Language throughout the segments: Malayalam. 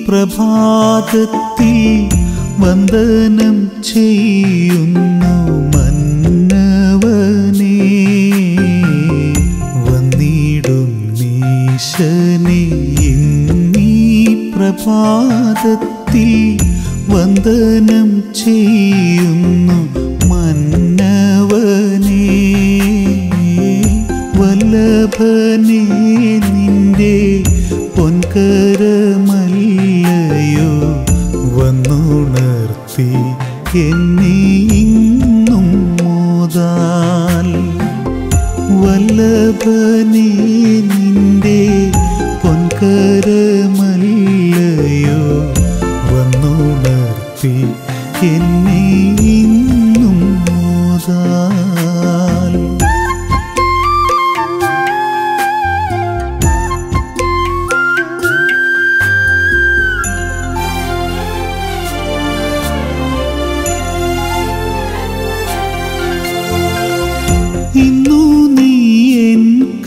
പ്രഭാതത്തിൽ വന്ദനം ചെയ്യുന്നു മന്നവനേ വന്നിടും നീശനെ ഇന്നീ പ്രഭാതത്തിൽ വന്ദനം ചെയ്യുന്നു മന്നവനേ വല്ലഭനേ നിന്റെ പൊൻകരമല്ലയോ വന്നുണർത്തി എന്നെ ഇന്നും മോതാൽ വല്ലഭനേ നിന്റെ പൊൻകരമല്ലയോ വന്നുണർത്തി എന്നെ ഇന്നും മോതാൽ ഇന്നു നീ എൻ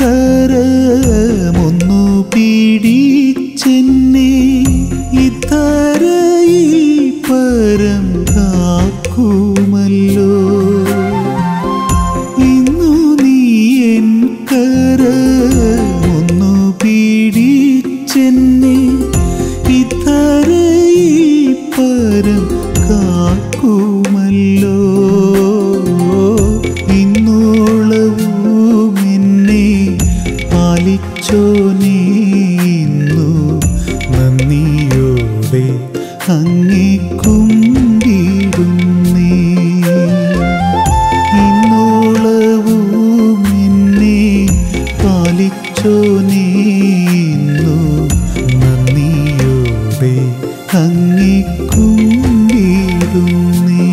കരമൊന്നു പിടിച്ചെന്നെ ഇത്തരയിൽ പരം കാക്കുമല്ലോ ഇന്നു നീ എൻ കരമൊന്നു പിടിച്ചെന്നെ ഇത്തരയിൽ പരം കാക്കുമല്ലോ ഇന്നോളവും എന്നെ പാലിച്ചോ നീ ഇന്നു നന്ദിയോടെ അങ്ങേക്കുണ്ടിടുന്നേ ഇന്നോളവും എന്നെ പാലിച്ചോ നീ ഇന്നു നന്ദിയോടെ അങ്ങേക്കുണ്ടിടുന്നേ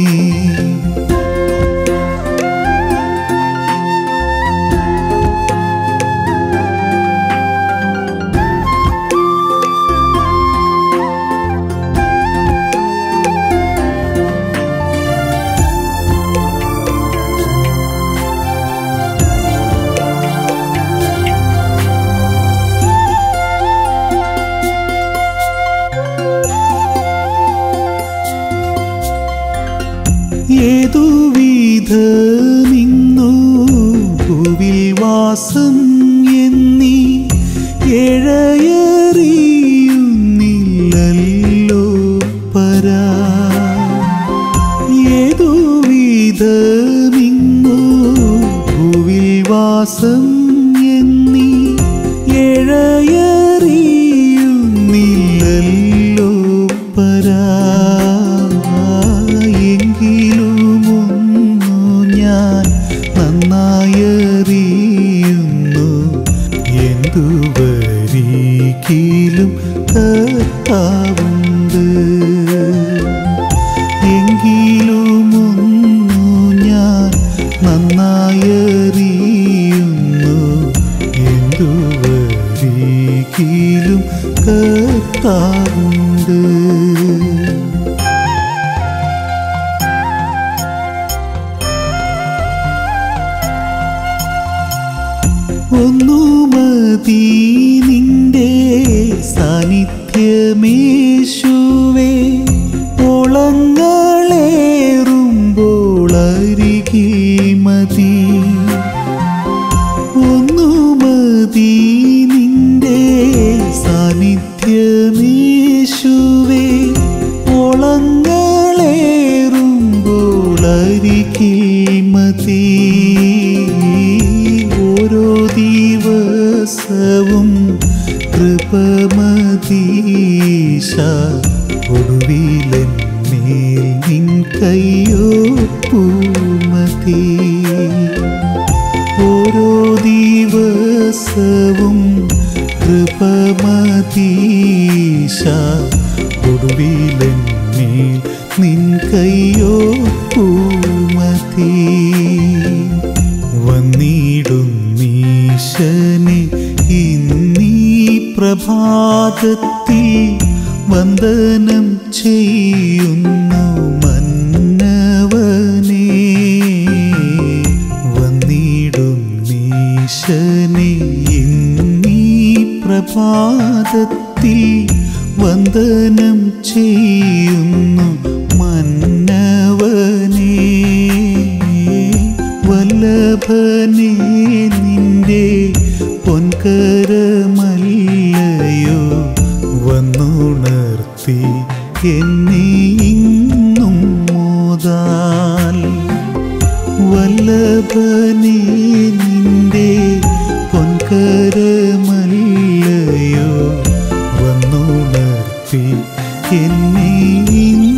ഏതു വിധമിന്നു ഭൂവിൽ വാസം എന്നീ ഏഴയറിയുന്നില്ലല്ലോ പരാ ഏതു വിധമിന്നു ഭൂവിൽ വാസം എന്നീ ഏഴയറിയുന്നില്ലല്ലോ പരാ എങ്കിലുമൊന്നു ഞാൻ നന്നായറിയുന്നു എന്തു വരികിലും കർത്താവുണ്ട് എങ്കിലുമൊന്നു ഞാൻ നന്നായറിയുന്നു എന്തു വരികിലും കർത്താവുണ്ട് ഒന്നു മതി നിന്റെ സാന്നിധ്യമേശുവേ ഓളങ്ങളേറുമ്പോൾ അരികിൽ മതി ഒന്നു മതി നിന്റെ സാന്നിധ്യമേശുവേ ഓളങ്ങളേറുമ്പോൾ അരികിൽ മതി ഓരോ ദിവസവും കൃപമതീശ ഒടുവിലെന്നേൽ നിൻ കയ്യോ പൂമതി ഓരോ ദിവസവും കൃപമതീശ ഒടുവിലെന്നേൽ നിൻ കയ്യോ പൂമതി വന്നിടും നീശനെ ഇന്നീ പ്രഭാതത്തിൽ വന്ദനം ചെയ്യുന്നു മന്നവനേ വന്നിടും നീശനെ ഇന്നീ പ്രഭാതത്തിൽ വന്ദനം ചെയ്യുന്നു മന്നവനേ വല്ലഭനേ നിന്റെ പൊൻകരമല്ലയോ വന്നുണർത്തി എന്നെ ഇന്നും മോതാൽ വല്ലഭനേ നിന്റെ പൊൻകരമല്ലയോ വന്നുണർത്തി എന്നെ ഇന്നും